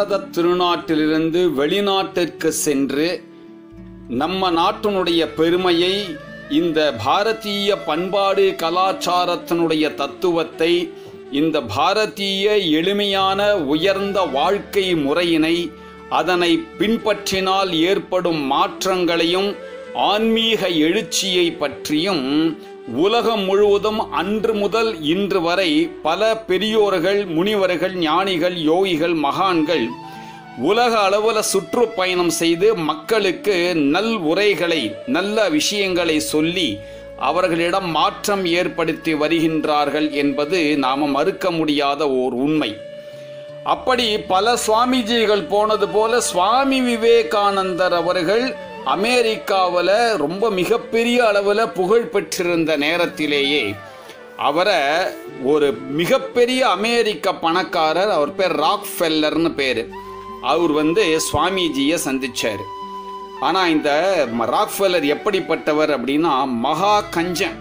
பாரத திருநாட்டிலிருந்து வெளிநாட்டிற்கு சென்று நம்ம நாட்டினுடைய பெருமையை இந்த பாரதிய பண்பாடு கலாச்சாரத்தினுடைய தத்துவத்தை இந்த பாரதிய எளிமையான உயர்ந்த வாழ்க்கை முறையினை அதனை பின்பற்றினால் ஏற்படும் மாற்றங்களையும் ஆன்மீக எழுச்சியை பற்றியும் உலகம் முழுவதும் அன்று முதல் இன்று வரை பல பெரியோர்கள் முனிவர்கள் ஞானிகள் யோகிகள் மகான்கள் உலக அளவில் சுற்றுப்பயணம் செய்து மக்களுக்கு நல் உரைகளை நல்ல விஷயங்களை சொல்லி அவர்களிடம் மாற்றம் ஏற்படுத்தி வருகின்றார்கள் என்பது நாம மறுக்க முடியாத ஓர் உண்மை அப்படி பல சுவாமிஜிகள் போனது போல சுவாமி விவேகானந்தர் அவர்கள் அமெரிக்காவில் ரொம்ப மிகப்பெரிய அளவில் புகழ் பெற்றிருந்த நேரத்திலேயே அவரை ஒரு மிகப்பெரிய அமெரிக்க பணக்காரர் அவர் பேர் ராக் ஃபெல்லர்னு பேர் அவர் வந்து சுவாமிஜியை சந்திச்சார் ஆனால் இந்த ராக்ஃபெல்லர் எப்படிப்பட்டவர் அப்படின்னா மகா கஞ்சன்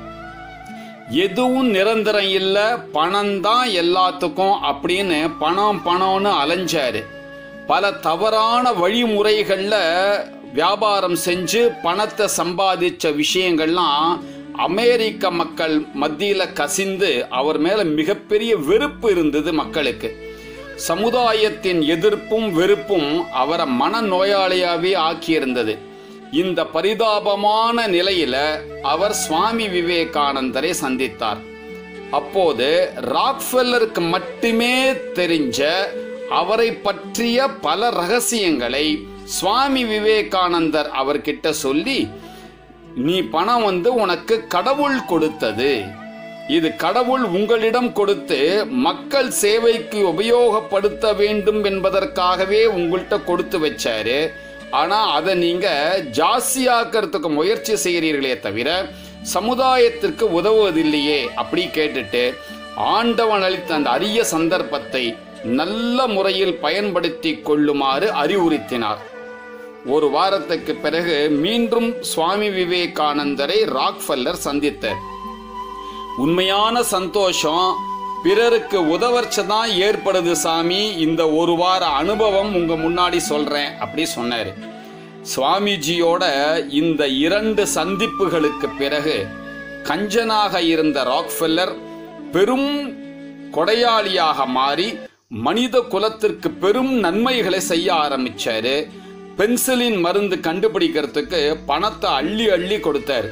எதுவும் நிரந்தரம் இல்லை பணம் தான் எல்லாத்துக்கும் அப்படின்னு பணம் பணம்னு அலைஞ்சாரு பல தவறான வழிமுறைகளில் வியாபாரம் செஞ்சு பணத்தை சம்பாதிச்ச விஷயங்கள்லாம் அமெரிக்க மக்கள் மத்தியில் கசிந்து அவர் மேலே மிகப்பெரிய வெறுப்பு இருந்தது மக்களுக்கு சமுதாயத்தின் எதிர்ப்பும் வெறுப்பும் அவரை மனநோயாளியாவே ஆக்கியிருந்தது இந்த பரிதாபமான நிலையில அவர் சுவாமி விவேகானந்தரை சந்தித்தார் அப்போது ராக்ஃபெல்லருக்கு மட்டுமே தெரிஞ்ச அவரை பற்றிய பல ரகசியங்களை சுவாமி விவேகானந்தர் அவர்கிட்ட சொல்லி நீ பணம் வந்து உனக்கு கடவுள் கொடுத்தது இது கடவுள் உங்களிடம் கொடுத்து மக்கள் சேவைக்கு உபயோகப்படுத்த வேண்டும் என்பதற்காகவே உங்கள்கிட்ட கொடுத்து வச்சாரு ஆனா அதை நீங்க ஜாஸ்தியாக்கிறதுக்கு முயற்சி செய்கிறீர்களே தவிர சமுதாயத்திற்கு உதவுவதில்லையே அப்படி கேட்டுட்டு ஆண்டவன் அளித்த அந்த அரிய சந்தர்ப்பத்தை நல்ல முறையில் பயன்படுத்தி கொள்ளுமாறு அறிவுறுத்தினார் ஒரு வாரத்துக்கு பிறகு மீண்டும் சுவாமி விவேகானந்தரை ராக்ஃபல்லர் சந்தித்தார் உண்மையான சந்தோஷம் பிறருக்கு உதவர்ச்ச தான் ஏற்படுது சாமி இந்த ஒரு வார அனுபவம் உங்க முன்னாடி சொல்றேன் அப்படி சொன்னாரு சுவாமிஜியோட இந்த இரண்டு சந்திப்புகளுக்கு பிறகு கஞ்சனாக இருந்த ராக்ஃபெல்லர் பெரும் கொடையாளியாக மாறி மனித குலத்திற்கு பெரும் நன்மைகளை செய்ய ஆரம்பிச்சாரு பென்சிலின் மருந்து கண்டுபிடிக்கிறதுக்கு பணத்தை அள்ளி அள்ளி கொடுத்தாரு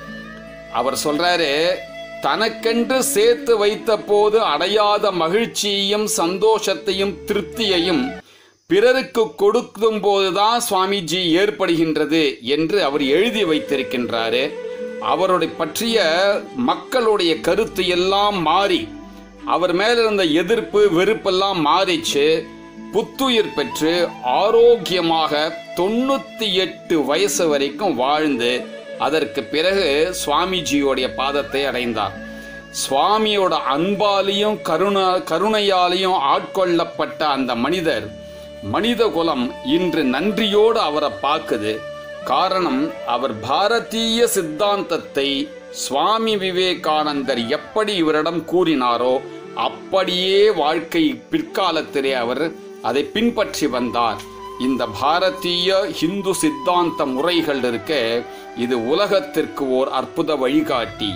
அவர் சொல்றாரு தனக்கென்று சேர்த்து வைத்த போது அடையாத மகிழ்ச்சியையும் சந்தோஷத்தையும் திருப்தியையும் பிறருக்கு கொடுக்கும் போதுதான் சுவாமிஜி ஏற்படுகின்றது என்று அவர் எழுதி வைத்திருக்கின்றாரு அவருடைய பற்றிய மக்களுடைய கருத்து எல்லாம் மாறி அவர் மேல இருந்த எதிர்ப்பு வெறுப்பெல்லாம் மாறிச்சு புத்துயிர் பெற்று ஆரோக்கியமாக தொண்ணூத்தி எட்டு வயசு வரைக்கும் வாழ்ந்து அதற்கு பிறகு சுவாமிஜியோடைய பாதத்தை அடைந்தார் சுவாமியோட அன்பாலையும் கருண கருணையாலையும் ஆட்கொள்ளப்பட்ட அந்த மனிதர் மனித குலம் இன்று நன்றியோடு அவரை பார்க்குது காரணம் அவர் பாரதிய சித்தாந்தத்தை சுவாமி விவேகானந்தர் எப்படி இவரிடம் கூறினாரோ அப்படியே வாழ்க்கை பிற்காலத்திலே அவர் அதை பின்பற்றி வந்தார் இந்த பாரதிய ஹிந்து சித்தாந்த முறைகள் இருக்க இது உலகத்திற்கு ஓர் அற்புத வழிகாட்டி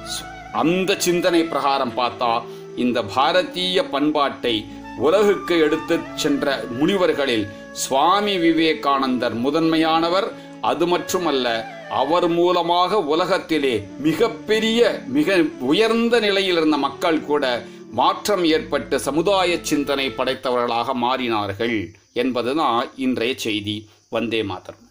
அந்த சிந்தனை பிரகாரம் பார்த்தா இந்த பாரதிய பண்பாட்டை உலகுக்கு எடுத்துச் சென்ற முனிவர்களில் சுவாமி விவேகானந்தர் முதன்மையானவர் அது மட்டுமல்ல அவர் மூலமாக உலகத்திலே மிகப்பெரிய மிக உயர்ந்த நிலையில் இருந்த மக்கள் கூட மாற்றம் ஏற்பட்டு சமுதாய சிந்தனை படைத்தவர்களாக மாறினார்கள் என்பதுதான் இன்றைய செய்தி வந்தே மாதரம்